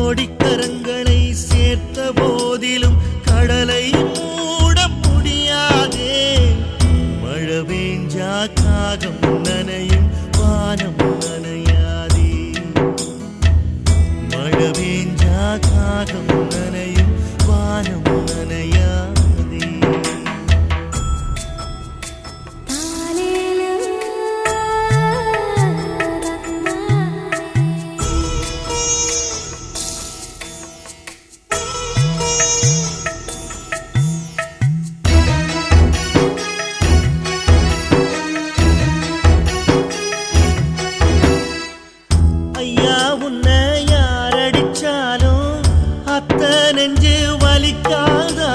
கோடிக்கரங்களை சேர்த்த போதிலும் கடலை மூட முடியாதே மழை பெஞ்சா காகம் நனையும் வானம் நனையாதே மழை பெஞ்சா காகம் நனையும் வானம் நனையாதே தாலேலோ ஐயா உன்னை யார் அடிச்சாலும் அத்த நெஞ்சு வலிக்காதா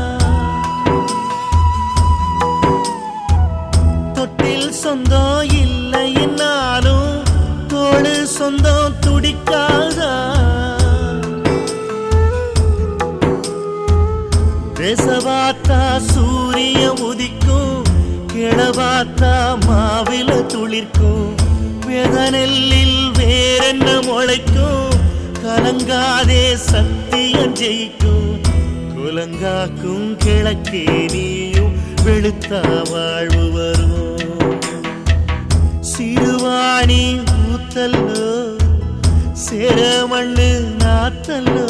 தொட்டில் சொந்தம் இல்லைன்னாலும் தோடு சொந்தம் துடிக்காதா பேசவாத்தா சூரிய உதிக்கும் கிளவாத்தா மாவில துளிர்க்கும் வேதனெல்லில் வேறென்ன முளைக்கும் கலங்காதே சத்தியம் ஜெயிக்கும் குலங்காக்கும் கிழக்கே நீயும் வெளுத்தா வாழ்வு வரும் சிறுவாணி ஊத்தல்லோ சேரமண்ணு நாத்தல்லோ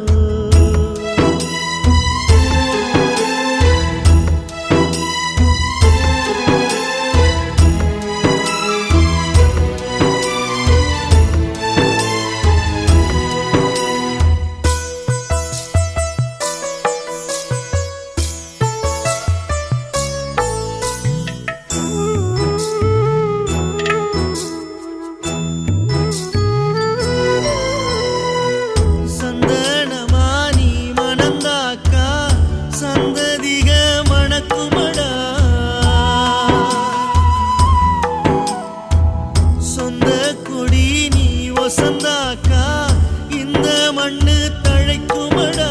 சந்தனமானி மணந்தாக்கா சந்ததிக மணக்குமடா சொந்த கொடி நீ வசந்தாக்கா இந்த மண்ணு தழைக்குமடா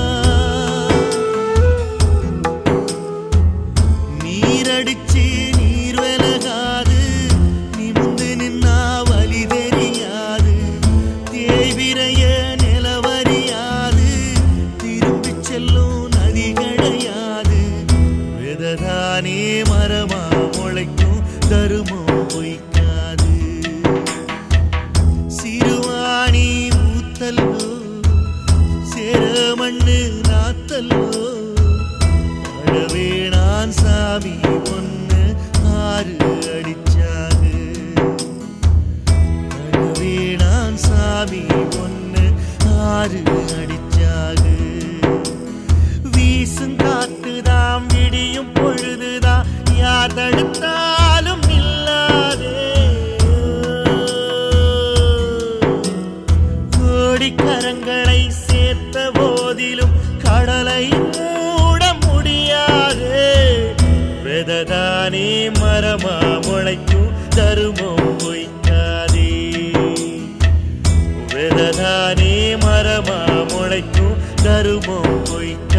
நீரடிச்சு நீர் விலகாது நிமிந்து நின்னா வலி தெரியாது தேய்விரைய நிலவரியாது திரும்பி செல்லும் நதி கிடையாது விததானே மரமா முளைக்கும் தருமம் பொய்க்காது சிறுவாணி ஊத்தல்லோ சேரமண்ணு நாத்தல்லோ அழவேணான் சாமி ஒன்னு ஆறு அடிச்சாகு அழவேணான் சாமி ஒன்னு ஆறு அடிச்சாகு வீசும் காத்துதாம் விடியும் பொழுதுதான் யார் தடுத்தாலும் இல்லாதே கோடிக்கரங்களை சேர்த்த போதிலும் கடலை மூட முடியாது வெததானே மரமா முளைக்கும் தருமம் பொய்க்காதே வெததானே மரமா முளைக்கும் தருமம் பொய்க்காதே